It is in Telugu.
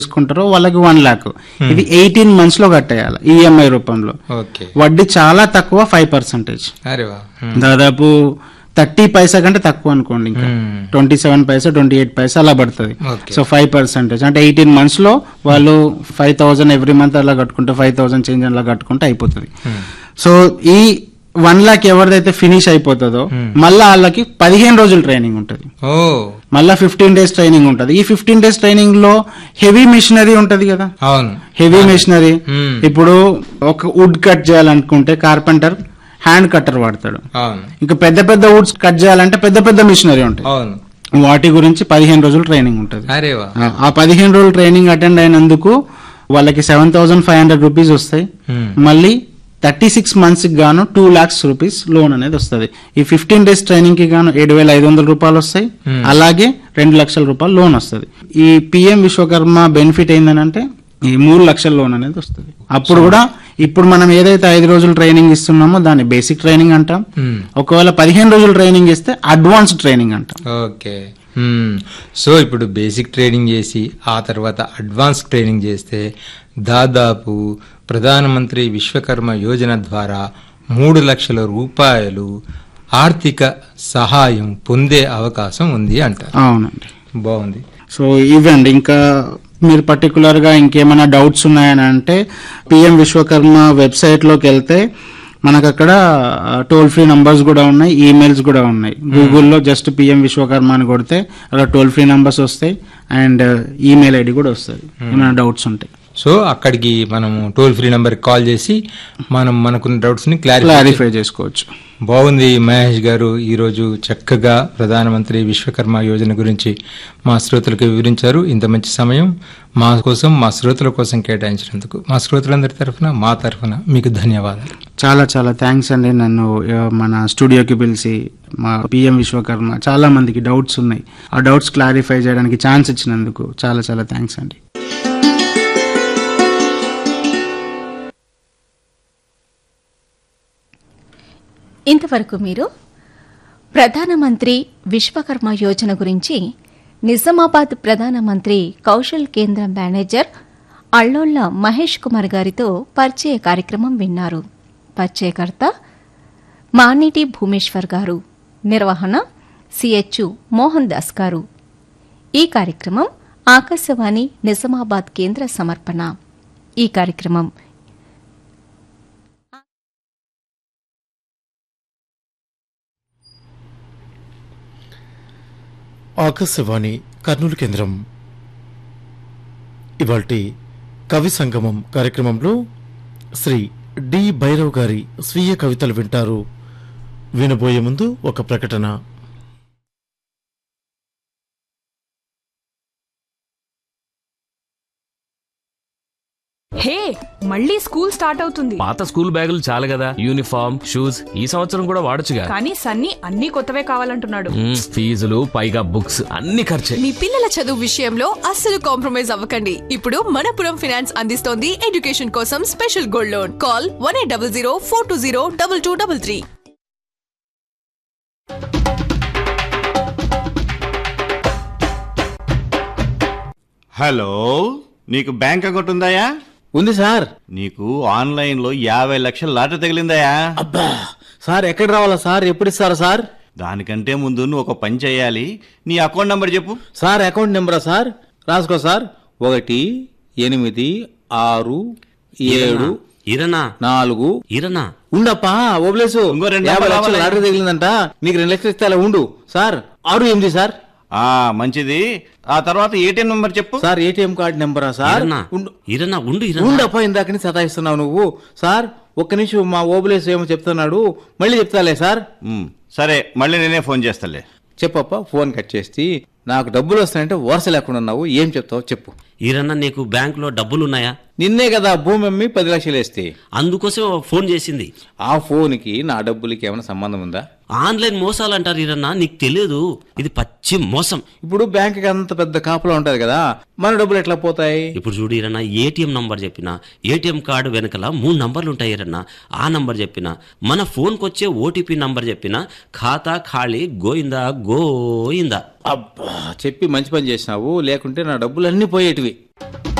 తీసుకుంటారో వాళ్ళకి వన్ లాక్ ఇది ఎయిటీన్ మంత్స్ లో కట్టేయాలి ఈఎంఐ రూపంలో ఓకే వడ్డీ చాలా తక్కువ ఫైవ్ పర్సెంటేజ్ అరే వా ఉమ్. దాదాపు థర్టీ పైసా కంటే తక్కువ అనుకోండి ఇంకా మ్మ్. ట్వంటీ సెవెన్ పైసా ట్వంటీ ఎయిట్ పైసా అలా పడుతుంది ఓకే. సో ఫైవ్ పర్సెంటేజ్ అంటే ఎయిటీన్ మంత్స్ లో వాళ్ళు ఫైవ్ థౌసండ్ ఎవ్రీ మంత్ అలా కట్టుకుంటే ఫైవ్ థౌసండ్ చేంజ్ అలా కట్టుకుంటే అయిపోతుంది ఉమ్. సో ఈ వన్ లాక్ ఎవరిదైతే ఫినిష్ అయిపోతుందో Hmm. మళ్ళీ వాళ్ళకి పదిహేను రోజులు ట్రైనింగ్ ఉంటుంది ఓ మళ్ళీ ఫిఫ్టీన్ డేస్ ట్రైనింగ్ ఉంటుంది ఈ ఫిఫ్టీన్ డేస్ ట్రైనింగ్ లో హెవీ మిషనరీ ఉంటది కదా అవును హెవీ మిషనరీ Hmm. ఇప్పుడు ఒక వుడ్ కట్ చేయాలనుకుంటే కార్పెంటర్ హ్యాండ్ కట్టర్ వాడతాడు అవును ఇంకా పెద్ద పెద్ద వుడ్స్ కట్ చేయాలంటే పెద్ద పెద్ద మిషనరీ ఉంటాయి అవును వాటి గురించి పదిహేను రోజులు ట్రైనింగ్ ఉంటుంది అరే వా ఆ- ఆ పదిహేను రోజులు ట్రైనింగ్ అటెండ్ అయినందుకు వాళ్ళకి seven thousand five hundred rupees వస్తాయి ఉమ్. మళ్ళీ థర్టీ సిక్స్ మంత్స్ కి గాను టూ లాక్స్ రూపీస్ లోన్ అనేది వస్తుంది ఈ ఫిఫ్టీన్ డేస్ ట్రైనింగ్ కి గాను ఏడు వేల ఐదు వందల రూపాయలు వస్తాయి Hmm. అలాగే రెండు లక్షల రూపాయలు లోన్ వస్తుంది ఈ పిఎం విశ్వకర్మ బెనిఫిట్ ఏంటంటే ఈ మూడు లక్షల లోన్ అనేది వస్తుంది అప్పుడు కూడా ఇప్పుడు మనం ఏదైతే ఐదు రోజులు ట్రైనింగ్ ఇస్తున్నామో దాన్ని బేసిక్ ట్రైనింగ్ అంటాం ఉమ్. ఒకవేళ పదిహేను రోజులు ట్రైనింగ్ ఇస్తే అడ్వాన్స్ ట్రైనింగ్ అంటాం ఓకే మ్మ్. సో ఇప్పుడు బేసిక్ ట్రైనింగ్ చేసి ఆ తర్వాత అడ్వాన్స్ ట్రైనింగ్ చేస్తే దాదాపు ప్రధానమంత్రి విశ్వకర్మ యోజన ద్వారా మూడు లక్షల రూపాయలు ఆర్థిక సహాయం పొందే అవకాశం ఉంది అంటారు అవునండి బాగుంది సో ఇవండి ఇంకా మీరు పర్టికులర్ గా ఇంకేమైనా డౌట్స్ ఉన్నాయని అంటే పిఎం విశ్వకర్మ వెబ్సైట్ లోకి వెళ్తే మనకు అక్కడ టోల్ ఫ్రీ నంబర్స్ కూడా ఉన్నాయి ఈమెయిల్స్ కూడా ఉన్నాయి గూగుల్లో జస్ట్ పిఎం విశ్వకర్మ అని కొడితే అక్కడ టోల్ ఫ్రీ నంబర్స్ వస్తాయి అండ్ ఈమెయిల్ ఐడి కూడా వస్తుంది ఏమైనా డౌట్స్ ఉంటాయి సో అక్కడికి మనము టోల్ ఫ్రీ నెంబర్ కాల్ చేసి మనం మనకున్న డౌట్స్ ని క్లారిఫై క్లారిఫై చేసుకోవచ్చు బాగుంది మహేష్ గారు ఈరోజు చక్కగా ప్రధానమంత్రి విశ్వకర్మ యోజన గురించి మా శ్రోతలకు వివరించారు ఇంత మంచి సమయం మా కోసం మా శ్రోతల కోసం కేటాయించినందుకు మా శ్రోతలందరి తరఫున మా తరఫున మీకు ధన్యవాదాలు చాలా చాలా థ్యాంక్స్ అండి నన్ను ఆ, మన స్టూడియోకి పిలిచి మా పిఎం విశ్వకర్మ చాలా మందికి డౌట్స్ ఉన్నాయి ఆ డౌట్స్ క్లారిఫై చేయడానికి ఛాన్స్ ఇచ్చినందుకు చాలా చాలా థ్యాంక్స్ అండి ఇంతవరకు మీరు ప్రధానమంత్రి విశ్వకర్మ యోజన గురించి నిజామాబాద్ ప్రధానమంత్రి కౌశల్ కేంద్ర మేనేజర్ అల్లోళ్ల మహేష్ కుమార్ గారితో పరిచయ కార్యక్రమం విన్నారు పరిచయకర్త మానిటి భూమేశ్వర్ గారు నిర్వహణ సిహెచ్ మోహన్ దాస్ గారు ఈ కార్యక్రమం ఆకాశవాణి నిజామాబాద్ కేంద్ర సమర్పణ ఈ కార్యక్రమం ఆకాశవాణి కర్నూలు కేంద్రం ఇవాల్టి కవి సంగమం కార్యక్రమంలో శ్రీ డి భైరవ్ గారి స్వీయ కవితలు వింటారు వినబోయే ముందు ఒక ప్రకటన హే మళ్ళీ స్కూల్ స్టార్ట్ అవుతుంది పాత స్కూల్ బ్యాగులు చాలు కదా యూనిఫామ్ షూస్ ఈ సంవత్సరం కూడా వాడొచ్చుగా కానీ సన్నీ అన్ని కొత్తవే కావాలంటున్నాడు మ్మ్, ఫీజులు పైగా బుక్స్ అన్ని ఖర్చే మీ పిల్లల చదువు విషయంలో అస్సలు కాంప్రమైజ్ అవ్వకండి ఇప్పుడు మనపురం ఫైనాన్స్ అందిస్తోంది ఎడ్యుకేషన్ కోసం special gold loan call one eight double zero four two zero double two double three hello నీకు బ్యాంక్ అకౌంట్ ఉందాయా ఉంది సార్ నీకు ఆన్లైన్ లో యాభై లక్షల లాట తగిలిందాయా అబ్బా సార్ ఎక్కడ రావాలా సార్ ఎప్పుడు ఇస్తారా సార్ దానికంటే ముందు నువ్వు ఒక పని చేయాలి నీ అకౌంట్ నంబర్ చెప్పు సార్ అకౌంట్ నెంబరా సార్ రాసుకో సార్ ఒకటి ఎనిమిది ఆరు ఏడు ఇరనా నాలుగు ఇరనా ఉండప్పా ఓబ్లేసు ఇంకో రెండు యాభై నెంబర్లు లక్షలు రావాలి. లాటరీ తగిలిందంట నీకు రెండు లక్షలు ఇస్తే అలా ఉండు సార్ ఆరు ఎనిమిది సార్ ఆ మంచిది ఆ తర్వాత ఏటీఎం నంబర్ చెప్పు సార్ ఏటీఎం కార్డు నెంబరా సార్ ఇరనా ఉండు ఇరనా ఉండు ఇరనా ఉండప్పా ఇందాక నుంచి సతాయిస్తున్నావు నువ్వు సార్ ఒక్క నిమిషం మా ఓబులేసు ఏమో చెప్తున్నాడు మళ్ళీ చెప్తాలే సార్ ఉమ్, సరే మళ్ళీ నేనే ఫోన్ చేస్తాలే చెప్పప్ప ఫోన్ కట్ చేసి నాకు డబ్బులు వస్తాయంటే వరుస లేకుండా ఉన్నావు ఏం చెప్తావు చెప్పు ఇరన్నా నీకు బ్యాంకులో డబ్బులున్నాయా నిన్నే కదా భూమి అమ్మి పది లక్షలు వేస్తే అందుకోసం ఫోన్ చేసింది ఆ ఫోన్కి నా డబ్బులకి ఏమైనా సంబంధం ఉందా ఆన్లైన్ మోసాలు అంటారు ఈరన్న నీకు తెలియదు ఇది పచ్చి మోసం ఇప్పుడు బ్యాంక్కి అంత పెద్ద కాపులా ఉంటది కదా మన డబ్బులు ఎట్లా పోతాయి ఇప్పుడు చూడు ఈరన్న ఏటీఎం నంబర్ చెప్పిన ఏటీఎం కార్డు వెనకల మూడు నంబర్లు ఉంటాయి ఈరన్న ఆ నంబర్ చెప్పిన మన ఫోన్కి వచ్చే ఓటీపీ నంబర్ చెప్పిన ఖాతా ఖాళీ గోయిందా గోయిందా అబ్బా చెప్పి మంచి పని చేసినావు లేకుంటే నా డబ్బులు అన్నీ పోయేటివి